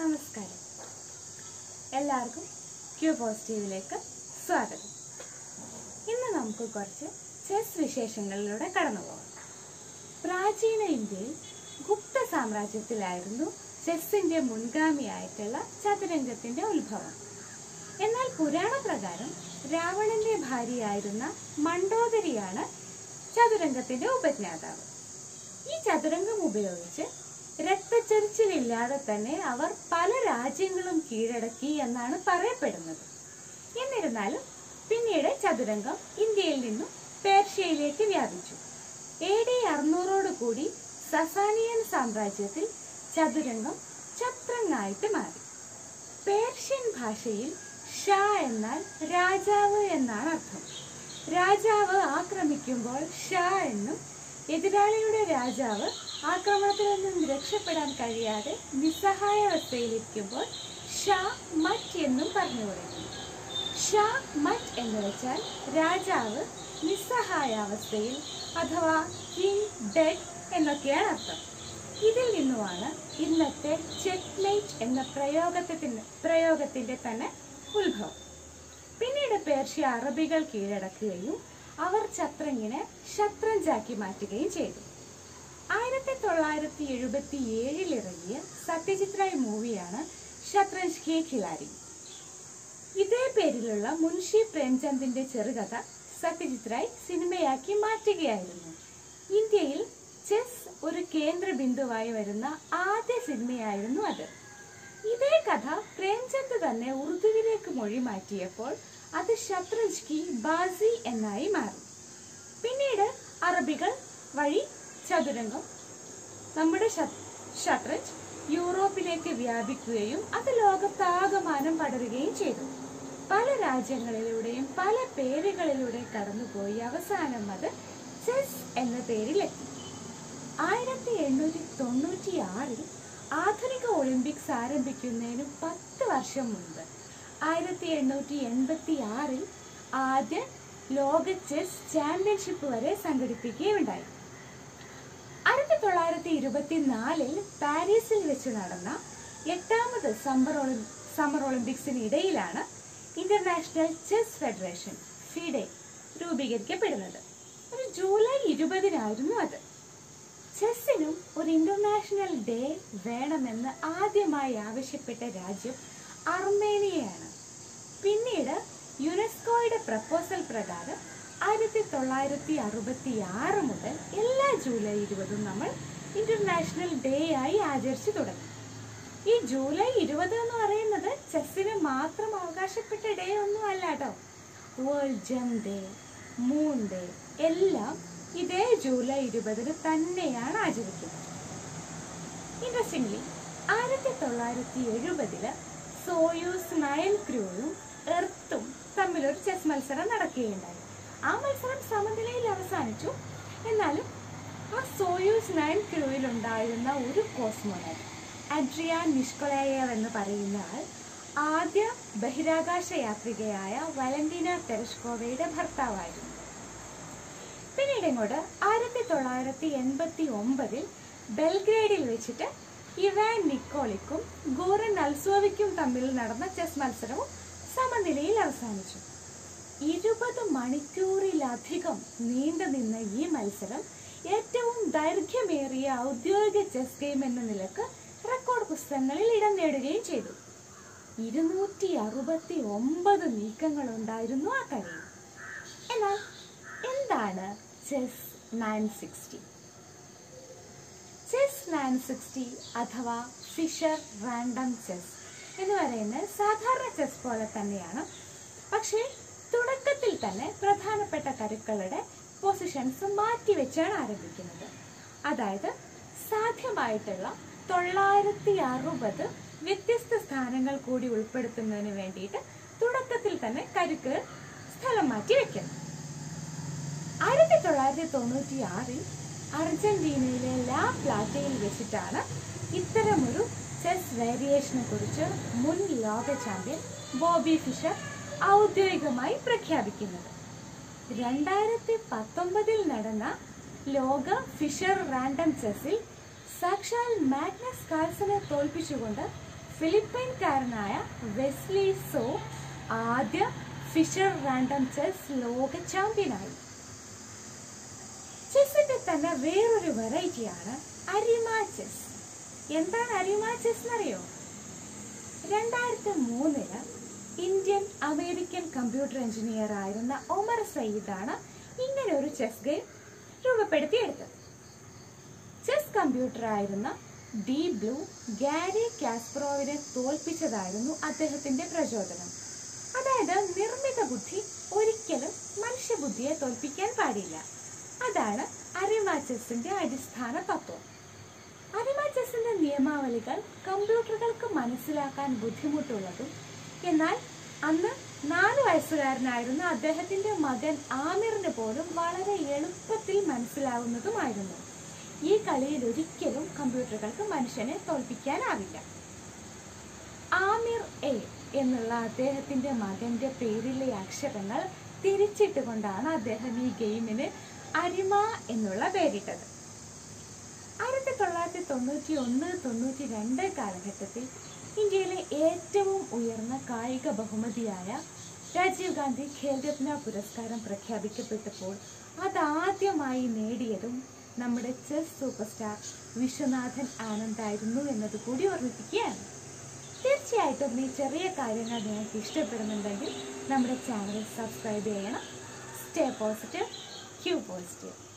നമസ്കാരം എല്ലാവർക്കും ക്യൂ പോസിറ്റീവിലേക്ക് സ്വാഗതം ഇന്ന് നമുക്ക് കുറച്ച് ചെസ് വിശേഷങ്ങളിലൂടെ കടന്നു പോകാം പ്രാചീന ഇന്ത്യയിൽ ഗുപ്ത സാമ്രാജ്യത്തിലായിരുന്നു ചെസ്സിന്റെ മുൻഗാമിയായിട്ടുള്ള ചതുരംഗത്തിന്റെ ഉത്ഭവം എന്നാൽ പുരാണ പ്രകാരം രാവണന്റെ ഭാര്യയായിരുന്ന മണ്ഡോദരിയാണ് ചതുരംഗത്തിന്റെ ഉപജ്ഞാതാവ് ഈ ചതുരംഗം ഉപയോഗിച്ച് രക്തച്ചൊരിച്ചിലില്ലാതെ തന്നെ അവർ പല രാജ്യങ്ങളും കീഴടക്കി എന്നാണ് പറയപ്പെടുന്നത് എന്നിരുന്നാലും പിന്നീട് ചതുരംഗം ഇന്ത്യയിൽ നിന്നും പേർഷ്യയിലേക്ക് വ്യാപിച്ചു എ ഡി അറുന്നൂറോട് കൂടി സസാനിയൻ സാമ്രാജ്യത്തിൽ ചതുരംഗം ചത്രങ്ങായിട്ട് മാറി പേർഷ്യൻ ഭാഷയിൽ ഷാ എന്നാൽ രാജാവ് എന്നാണ് അർത്ഥം രാജാവ് ആക്രമിക്കുമ്പോൾ ഷാ എന്നും എതിരാളിയുടെ രാജാവ് ആക്രമണത്തിൽ നിന്നും രക്ഷപ്പെടാൻ കഴിയാതെ നിസ്സഹായാവസ്ഥയിലിരിക്കുമ്പോൾ ഷാ മറ്റ് എന്നും പറഞ്ഞു തുടങ്ങി ഷാ മറ്റ് എന്ന് വെച്ചാൽ രാജാവ് നിസ്സഹായാവസ്ഥയിൽ അഥവാ കിങ് ഡെഡ് എന്നൊക്കെയാണ് അർത്ഥം ഇതിൽ നിന്നുമാണ് ഇന്നത്തെ ചെക്ക്മേറ്റ് എന്ന പ്രയോഗത്തിന്റെ പ്രയോഗത്തിന്റെ തന്നെ ഉത്ഭവം പിന്നീട് പേർഷ്യ അറബികൾ കീഴടക്കുകയും അവർ ചത്രങ്ങിനെ ഷത്രഞ്ചാക്കി മാറ്റുകയും ചെയ്തു ആയിരത്തി തൊള്ളായിരത്തി എഴുപത്തി ഏഴിൽ ഇറങ്ങിയ സത്യജിത് റായ് മൂവിയാണ് ഷത്രഞ്ച് കെ ഖിലാരി ഇതേ പേരിലുള്ള മുൻഷി പ്രേംചന്ദിന്റെ ചെറുകഥ സത്യജിത് റായ് സിനിമയാക്കി മാറ്റുകയായിരുന്നു ഇന്ത്യയിൽ ചെസ് ഒരു കേന്ദ്ര ബിന്ദുവായി വരുന്ന ആദ്യ സിനിമയായിരുന്നു അത് ഇതേ കഥ പ്രേംചന്ദ് തന്നെ ഉറുദുവിലേക്ക് മൊഴി മാറ്റിയപ്പോൾ അത് ഷത്രഞ്ച് കി ബാസി എന്നായി മാറി പിന്നീട് അറബികൾ വഴി ചതുരംഗം നമ്മുടെ ഷട്രഞ്ച് യൂറോപ്പിലേക്ക് വ്യാപിക്കുകയും അത് ലോകത്താകമാനം പടരുകയും ചെയ്തു പല രാജ്യങ്ങളിലൂടെയും പല പേരുകളിലൂടെ കടന്നുപോയി അവസാനം അത് ചെസ് എന്ന പേരിലെത്തി ആയിരത്തി എണ്ണൂറ്റി തൊണ്ണൂറ്റി ആറിൽ ആധുനിക ഒളിമ്പിക്സ് ആരംഭിക്കുന്നതിന് പത്ത് വർഷം മുൻപ് ആയിരത്തി എണ്ണൂറ്റി എൺപത്തി ആറിൽ ആദ്യ ലോക ചെസ് ചാമ്പ്യൻഷിപ്പ് വരെ സംഘടിപ്പിക്കുകയുണ്ടായി ആയിരത്തി തൊള്ളായിരത്തി ഇരുപത്തിനാലിൽ പാരീസിൽ വെച്ച് നടന്ന എട്ടാമത് സമ്മർ ഒളി സമ്മർ ഒളിമ്പിക്സിന് ഇടയിലാണ് ഇന്റർനാഷണൽ ചെസ് ഫെഡറേഷൻ ഫിഡെ രൂപീകരിക്കപ്പെടുന്നത് ഒരു ജൂലൈ ഇരുപതിനായിരുന്നു അത് ചെസ്സിനും ഒരു ഇന്റർനാഷണൽ ഡേ വേണമെന്ന് ആദ്യമായി ആവശ്യപ്പെട്ട രാജ്യം അർമേനിയയാണ് പിന്നീട് യുനെസ്കോയുടെ പ്രപ്പോസൽ പ്രകാരം ആയിരത്തി തൊള്ളായിരത്തി അറുപത്തി ആറ് മുതൽ എല്ലാ ജൂലൈ ഇരുപതും നമ്മൾ ഇന്റർനാഷണൽ ഡേ ആയി ആചരിച്ചു തുടങ്ങി ഈ ജൂലൈ ഇരുപത് എന്ന് പറയുന്നത് ചെസ്സിന് മാത്രം അവകാശപ്പെട്ട ഡേ ഒന്നും അല്ല കേട്ടോ വേൾഡ് ജം ഡേ മൂൺ ഡേ എല്ലാം ഇതേ ജൂലൈ ഇരുപതിന് തന്നെയാണ് ആചരിക്കുന്നത് ഇൻട്രസ്റ്റിംഗ്ലി ആയിരത്തി തൊള്ളായിരത്തി എഴുപതില് സോയൂസ് നയൻ ക്രൂയും എർത്തും തമ്മിലൊരു ചെസ് മത്സരം നടക്കുകയുണ്ടായി ആ മത്സരം സമനിലയിൽ അവസാനിച്ചു എന്നാലും ആ സോയൂസ് നയൻ ക്രൂയിൽ ഉണ്ടായിരുന്ന ഒരു കോസ്മോനറ്റ് അഡ്രിയാൻ നിഷ്കൊളയേവ് എന്ന് പറയുന്ന ആൾ ആദ്യ ബഹിരാകാശ യാത്രികയായ വലന്റീന തെരഷ്കോവയുടെ ഭർത്താവായിരുന്നു പിന്നീട് ഇങ്ങോട്ട് ആയിരത്തി തൊള്ളായിരത്തി എൺപത്തി ഒമ്പതിൽ ബെൽഗ്രേഡിൽ വെച്ചിട്ട് ഇവാൻ നിക്കോളിക്കും ഗോറൻ അൽസോവിക്കും തമ്മിൽ നടന്ന ചെസ് മത്സരവും സമനിലയിൽ അവസാനിച്ചു ഇരുപത് മണിക്കൂറിലധികം നീണ്ടു നിന്ന ഈ മത്സരം ഏറ്റവും ദൈർഘ്യമേറിയ ഔദ്യോഗിക ചെസ് ഗെയിം എന്ന നിലക്ക് റെക്കോർഡ് പുസ്തകങ്ങളിൽ ഇടം നേടുകയും ചെയ്തു ഇരുന്നൂറ്റി അറുപത്തി ഒമ്പത് നീക്കങ്ങൾ ഉണ്ടായിരുന്നു ആ കളിയിൽ എന്നാൽ എന്താണ് chess nine sixty chess nine sixty അഥവാ ഫിഷർ റാൻഡം ചെസ് എന്ന് പറയുന്നത് സാധാരണ ചെസ് പോലെ തന്നെയാണ് പക്ഷേ തുടക്കത്തിൽ തന്നെ പ്രധാനപ്പെട്ട കരുക്കളുടെ പൊസിഷൻസ് മാറ്റി വെച്ചാണ് ആരംഭിക്കുന്നത് അതായത് സാധ്യമായിട്ടുള്ള തൊള്ളായിരത്തി അറുപത് വ്യത്യസ്ത സ്ഥാനങ്ങൾ കൂടി ഉൾപ്പെടുത്തുന്നതിന് വേണ്ടിയിട്ട് തുടക്കത്തിൽ തന്നെ കരുക്ക് സ്ഥലം മാറ്റി വെക്കുന്നു ആയിരത്തി തൊള്ളായിരത്തി തൊണ്ണൂറ്റി ആറിൽ അർജന്റീനയിലെ ലാ പ്ലാറ്റയിൽ വെച്ചിട്ടാണ് ഇത്തരമൊരു ചെസ് വേരിയേഷനെ കുറിച്ച് മുൻ ലോക ചാമ്പ്യൻ ബോബി ഫിഷർ ഔദ്യോഗികമായി പ്രഖ്യാപിക്കുന്നത് രണ്ടായിരത്തി പത്തൊമ്പതിൽ നടന്ന ലോക ഫിഷർ റാൻഡം ചെസ്സിൽ സാക്ഷാൽ മാഗ്നസ് കാൾസനെ തോൽപ്പിച്ചുകൊണ്ട് ഫിലിപ്പൈൻകാരനായ വെസ്ലി സോ ആദ്യ ഫിഷർ റാൻഡം ചെസ് ലോക ചാമ്പ്യനായി ചെസ്സിന്റെ തന്നെ വേറൊരു വെറൈറ്റിയാണ് അരിമ ചെസ് എന്താണ് അരിമ ചെസ് എന്നറിയോ രണ്ടായിരത്തി മൂന്നില് ഇന്ത്യൻ അമേരിക്കൻ കമ്പ്യൂട്ടർ എഞ്ചിനീയർ ആയിരുന്ന ഒമർ സയ്യിദാണ് ഇങ്ങനെ ഒരു ചെസ് ഗെയിം രൂപപ്പെടുത്തിയെടുത്തത് ചെസ് കമ്പ്യൂട്ടർ ആയിരുന്ന ഡി ബ്ലൂ ഗാരി കാസ്പ്രോവിനെ തോൽപ്പിച്ചതായിരുന്നു അദ്ദേഹത്തിന്റെ പ്രചോദനം അതായത് നിർമ്മിത ബുദ്ധി ഒരിക്കലും മനുഷ്യബുദ്ധിയെ തോൽപ്പിക്കാൻ പാടില്ല അതാണ് അരിമ ചെസ്സിന്റെ അടിസ്ഥാന തത്വം അരിമ ചെസ്സിന്റെ നിയമാവലികൾ കമ്പ്യൂട്ടറുകൾക്ക് മനസ്സിലാക്കാൻ ബുദ്ധിമുട്ടുള്ളതും എന്നാൽ അന്ന് നാല് വയസ്സുകാരനായിരുന്ന അദ്ദേഹത്തിന്റെ മകൻ ആമിറിന് പോലും വളരെ എളുപ്പത്തിൽ മനസ്സിലാവുന്നതുമായിരുന്നു ഈ കളിയിൽ ഒരിക്കലും കമ്പ്യൂട്ടറുകൾക്ക് മനുഷ്യനെ തോൽപ്പിക്കാനാവില്ല ആമിർ എ എന്നുള്ള അദ്ദേഹത്തിന്റെ മകന്റെ പേരിലെ അക്ഷരങ്ങൾ തിരിച്ചിട്ടുകൊണ്ടാണ് അദ്ദേഹം ഈ ഗെയിമിന് അരിമ എന്നുള്ള പേരിട്ടത് ആയിരത്തി തൊള്ളായിരത്തി തൊണ്ണൂറ്റി ഒന്ന് തൊണ്ണൂറ്റി രണ്ട് കാലഘട്ടത്തിൽ ഇന്ത്യയിലെ ഏറ്റവും ഉയർന്ന കായിക ബഹുമതിയായ രാജീവ് ഗാന്ധി ഖേൽരത്ന പുരസ്കാരം പ്രഖ്യാപിക്കപ്പെട്ടപ്പോൾ അതാദ്യമായി നേടിയതും നമ്മുടെ ചെസ് സൂപ്പർ സ്റ്റാർ വിശ്വനാഥൻ ആനന്ദായിരുന്നു എന്നത് കൂടി ഓർമ്മിപ്പിക്കുകയാണ് തീർച്ചയായിട്ടും ഈ ചെറിയ കാര്യങ്ങൾ നിങ്ങൾക്ക് ഇഷ്ടപ്പെടുന്നുണ്ടെങ്കിൽ നമ്മുടെ ചാനൽ സബ്സ്ക്രൈബ് ചെയ്യണം സ്റ്റേ പോസിറ്റീവ് ക്യൂ പോസിറ്റീവ്